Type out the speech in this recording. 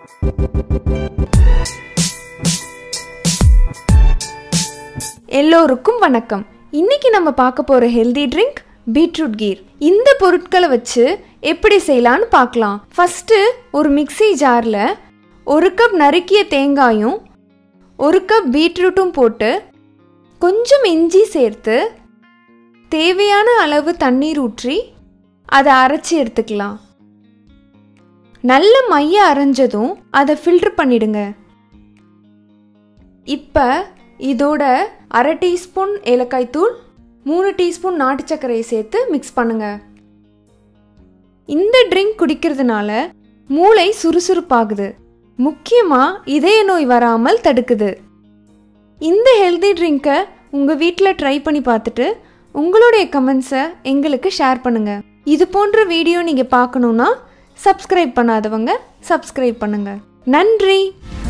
எல்லோருக்கும் வணக்கம் இன்னைக்கு நம்ம பார்க்க போற ஹெல்தி ட்ரிங்க் பீட்ரூட் கீர் இந்த பொருட்களை வச்சு எப்படி செய்யலாம்னு பார்க்கலாம் ஃபர்ஸ்ட் ஒரு மிக்ஸி ஜார்ல ஒரு கப் நறுக்கிய தேங்காயும் ஒரு கப் பீட்ரூட்டும் போட்டு கொஞ்சம் இஞ்சி சேர்த்து தேவையான அளவு தண்ணீர் ஊற்றி அதை அரைச்சி எடுத்துக்கலாம் நல்ல மைய அரைஞ்சதும் அதை ஃபில்டர் பண்ணிடுங்க இப்போ இதோட அரை டீஸ்பூன் ஏலக்காய் தூள் மூணு டீஸ்பூன் நாட்டு சர்க்கரையை சேர்த்து மிக்ஸ் பண்ணுங்க இந்த ட்ரிங்க் குடிக்கிறதுனால மூளை சுறுசுறுப்பாகுது முக்கியமாக இதய நோய் வராமல் தடுக்குது இந்த ஹெல்தி ட்ரிங்கை உங்கள் வீட்டில் ட்ரை பண்ணி பார்த்துட்டு உங்களுடைய கமெண்ட்ஸை எங்களுக்கு ஷேர் பண்ணுங்கள் இது போன்ற வீடியோ நீங்கள் பார்க்கணுன்னா சப்ஸ்கிரைப் பண்ணாதவங்க சப்ஸ்கிரைப் பண்ணுங்கள் நன்றி